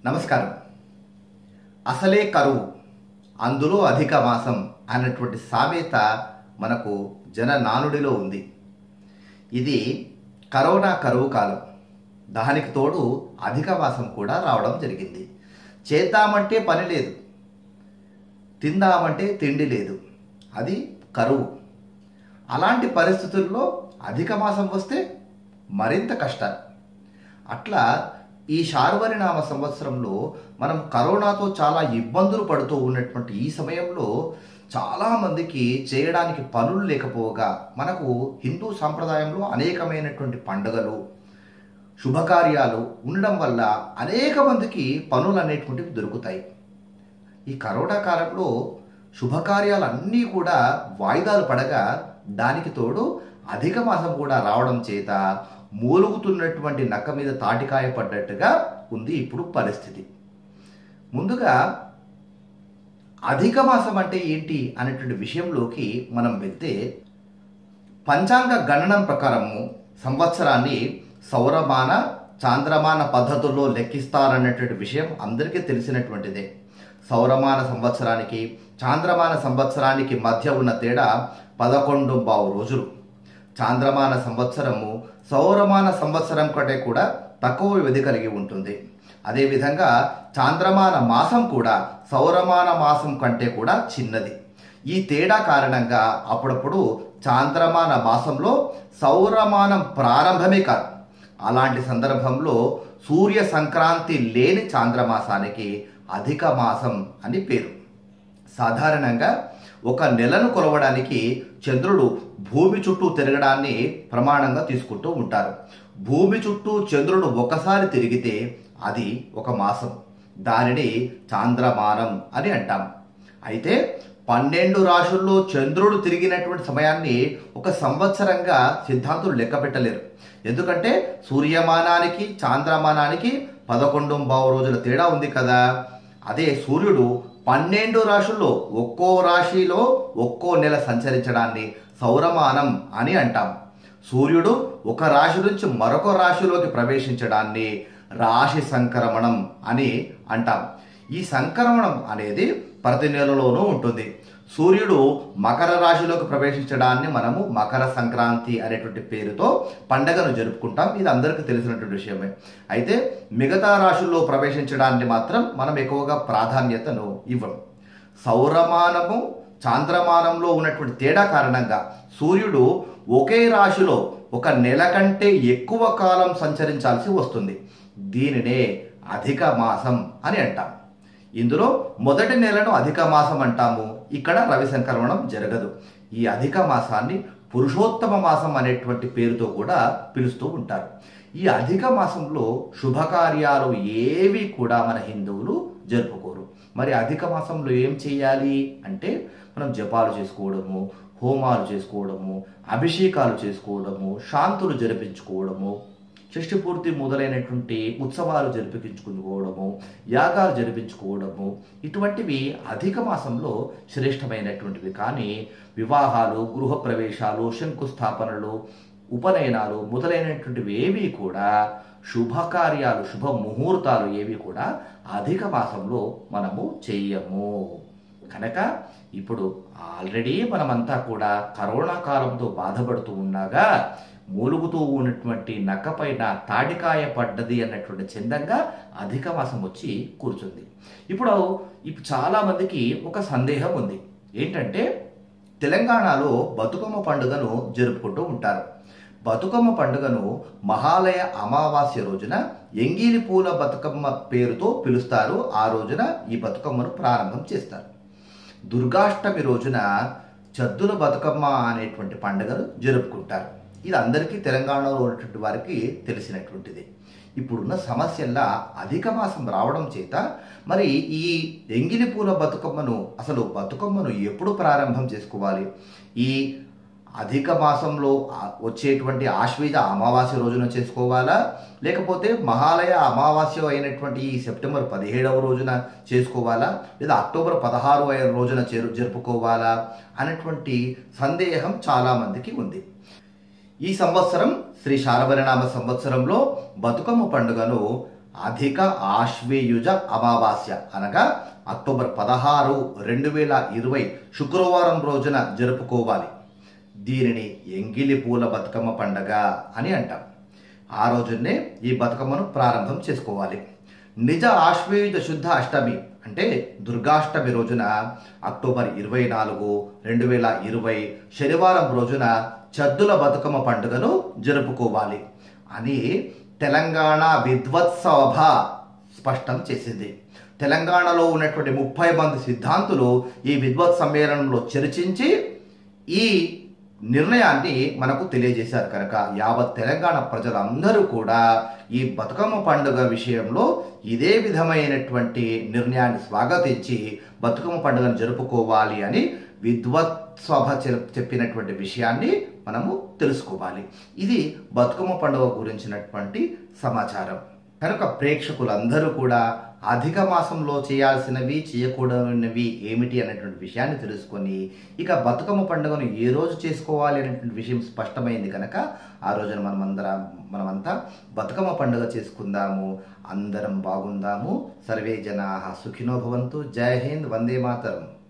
నమస్కారం అసలే కరువు అందులో అధిక మాసం అన్నటువంటి సామెత మనకు జన నానుడిలో ఉంది ఇది కరోనా కరువు కాలం దానికి తోడు అధిక మాసం కూడా రావడం జరిగింది చేద్దామంటే పని లేదు తిందామంటే తిండి లేదు అది కరువు అలాంటి పరిస్థితుల్లో అధిక మాసం వస్తే మరింత కష్టాలు అట్లా ఈ శార్వరినామ సంవత్సరంలో మనం కరోనాతో చాలా ఇబ్బందులు పడుతూ ఉన్నటువంటి ఈ సమయంలో చాలామందికి చేయడానికి పనులు లేకపోగా మనకు హిందూ సాంప్రదాయంలో అనేకమైనటువంటి పండుగలు శుభకార్యాలు ఉండడం వల్ల అనేక మందికి పనులు అనేటువంటివి దొరుకుతాయి ఈ కరోనా కాలంలో శుభకార్యాలన్నీ కూడా వాయిదాలు పడగా దానికి తోడు అధిక మాసం కూడా రావడం చేత మూలుగుతున్నటువంటి నక్క మీద తాటికాయ పడ్డట్టుగా ఉంది ఇప్పుడు పరిస్థితి ముందుగా అధిక మాసం అంటే ఏంటి అనేటువంటి విషయంలోకి మనం వెళ్తే పంచాంగ గణనం ప్రకారము సంవత్సరాన్ని సౌరమాన చాంద్రమాన పద్ధతుల్లో లెక్కిస్తారన్నటువంటి విషయం అందరికీ తెలిసినటువంటిదే సౌరమాన సంవత్సరానికి చాంద్రమాన సంవత్సరానికి మధ్య ఉన్న తేడా పదకొండు బావు రోజులు చాంద్రమాన సంవత్సరము సౌరమాన సంవత్సరం కంటే కూడా తక్కువ వ్యవధి కలిగి ఉంటుంది అదేవిధంగా చాంద్రమాన మాసం కూడా సౌరమాన మాసం కంటే కూడా చిన్నది ఈ తేడా కారణంగా అప్పుడప్పుడు చాంద్రమాన మాసంలో సౌరమానం ప్రారంభమే కాదు అలాంటి సందర్భంలో సూర్య సంక్రాంతి లేని చాంద్రమాసానికి అధిక మాసం అని పేరు సాధారణంగా ఒక నెలను కొలవడానికి చంద్రుడు భూమి చుట్టూ తిరగడాన్ని ప్రమాణంగా తీసుకుంటూ ఉంటారు భూమి చుట్టూ చంద్రుడు ఒకసారి తిరిగితే అది ఒక మాసం దానిని చాంద్రమానం అని అంటాం అయితే పన్నెండు రాశుల్లో చంద్రుడు తిరిగినటువంటి సమయాన్ని ఒక సంవత్సరంగా సిద్ధాంతులు లెక్క పెట్టలేరు ఎందుకంటే సూర్యమానానికి చాంద్రమానానికి పదకొండు బావు రోజుల తేడా ఉంది కదా అదే సూర్యుడు పన్నెండు రాశుల్లో ఒక్కో రాశిలో ఒక్కో నెల సంచరించడాన్ని సౌరమానం అని అంటాం సూర్యుడు ఒక రాశి నుంచి మరొక రాశిలోకి ప్రవేశించడాన్ని రాశి సంక్రమణం అని అంటాం ఈ సంక్రమణం అనేది ప్రతి నెలలోనూ ఉంటుంది సూర్యుడు మకర రాశిలోకి ప్రవేశించడాన్ని మనము మకర సంక్రాంతి అనేటువంటి పేరుతో పండగను జరుపుకుంటాం ఇది అందరికీ తెలిసినటువంటి విషయమే అయితే మిగతా రాశుల్లో ప్రవేశించడాన్ని మాత్రం మనం ఎక్కువగా ప్రాధాన్యతను ఇవ్వం సౌరమానము చాంద్రమానంలో ఉన్నటువంటి తేడా కారణంగా సూర్యుడు ఒకే రాశిలో ఒక నెల కంటే ఎక్కువ కాలం సంచరించాల్సి వస్తుంది దీనినే అధిక మాసం అని అంటాం ఇందులో మొదటి నెలను అధిక మాసం అంటాము ఇక్కడ రవి సంక్రమణం జరగదు ఈ అధిక మాసాన్ని పురుషోత్తమ మాసం అనేటువంటి పేరుతో కూడా పిలుస్తూ ఉంటారు ఈ అధిక మాసంలో శుభకార్యాలు ఏవి కూడా మన హిందువులు జరుపుకోరు మరి అధిక మాసంలో ఏం చేయాలి అంటే మనం జపాలు చేసుకోవడము హోమాలు చేసుకోవడము అభిషేకాలు చేసుకోవడము శాంతులు జరిపించుకోవడము షష్ఠి పూర్తి మొదలైనటువంటి ఉత్సవాలు జరిపించుకోవడము యాగాలు జరిపించుకోవడము ఇటువంటివి అధిక మాసంలో శ్రేష్టమైనటువంటివి కానీ వివాహాలు గృహప్రవేశాలు శంకుస్థాపనలు ఉపనయనాలు మొదలైనటువంటివి ఏవి కూడా శుభకార్యాలు శుభ ముహూర్తాలు ఏవి కూడా అధిక మాసంలో మనము చెయ్యము కనుక ఇప్పుడు ఆల్రెడీ మనమంతా కూడా కరోనా కాలంతో బాధపడుతూ ఉండగా మూలుగుతూ ఉన్నటువంటి నక్క పైన తాడికాయ పడ్డది అన్నటువంటి చందంగా అధిక మాసం వచ్చి కూర్చుంది ఇప్పుడు ఇప్పుడు చాలా మందికి ఒక సందేహం ఉంది ఏంటంటే తెలంగాణలో బతుకమ్మ పండుగను జరుపుకుంటూ ఉంటారు బతుకమ్మ పండుగను మహాలయ అమావాస్య రోజున ఎంగిలి పూల బతుకమ్మ పేరుతో పిలుస్తారు ఆ రోజున ఈ బతుకమ్మను ప్రారంభం చేస్తారు దుర్గాష్టమి రోజున చద్దుల బతుకమ్మ అనేటువంటి పండుగను జరుపుకుంటారు ఇది అందరికీ తెలంగాణలో ఉన్నటువంటి వారికి తెలిసినటువంటిది ఇప్పుడున్న సమస్యల్లా అధిక మాసం రావడం చేత మరి ఈ ఎంగిలి పూల బతుకమ్మను అసలు బతుకమ్మను ఎప్పుడు ప్రారంభం చేసుకోవాలి ఈ అధిక మాసంలో వచ్చేటువంటి ఆశ్వీజ అమావాస్య రోజున చేసుకోవాలా లేకపోతే మహాలయ అమావాస్య అయినటువంటి ఈ సెప్టెంబర్ పదిహేడవ రోజున చేసుకోవాలా లేదా అక్టోబర్ పదహారు రోజున జరుపుకోవాలా అనేటువంటి సందేహం చాలామందికి ఉంది ఈ సంవత్సరం శ్రీ శారవరినామ సంవత్సరంలో బతుకమ్మ పండుగను అధిక ఆశ్వేయుజ అమావాస్య అనగా అక్టోబర్ పదహారు రెండు వేల ఇరవై శుక్రవారం రోజున జరుపుకోవాలి దీనిని ఎంగిలి పూల బతుకమ్మ పండగ అని అంటాం ఆ రోజునే ఈ బతుకమ్మను ప్రారంభం చేసుకోవాలి నిజ ఆశ్వేయుజ శుద్ధ అష్టమి అంటే దుర్గాష్టమి రోజున అక్టోబర్ ఇరవై నాలుగు రెండు వేల ఇరవై శనివారం రోజున చద్దుల బతుకమ్మ పండుగను జరుపుకోవాలి అని తెలంగాణ విద్వత్సభ స్పష్టం చేసింది తెలంగాణలో ఉన్నటువంటి ముప్పై మంది సిద్ధాంతులు ఈ విద్వత్ సమ్మేళనంలో చర్చించి ఈ నిర్ణయాన్ని మనకు తెలియజేశారు కనుక యావత్ తెలంగాణ ప్రజలందరూ కూడా ఈ బతుకమ్మ పండుగ విషయంలో ఇదే విధమైనటువంటి నిర్ణయాన్ని స్వాగతించి బతుకమ్మ పండుగను జరుపుకోవాలి అని విద్వత్ సభ చెప్పినటువంటి విషయాన్ని మనము తెలుసుకోవాలి ఇది బతుకమ్మ పండుగ గురించినటువంటి సమాచారం కనుక ప్రేక్షకులందరూ కూడా అధిక మాసంలో చేయాల్సినవి చేయకూడనివి ఏమిటి అనేటువంటి విషయాన్ని తెలుసుకొని ఇక బతుకమ్మ పండుగను ఏ రోజు చేసుకోవాలి అనేటువంటి విషయం స్పష్టమైంది కనుక ఆ రోజున మనమందరం మనమంతా బతుకమ్మ పండుగ చేసుకుందాము అందరం బాగుందాము సర్వే జనా సుఖినో భవంతు జై హింద్ వందే మాతరం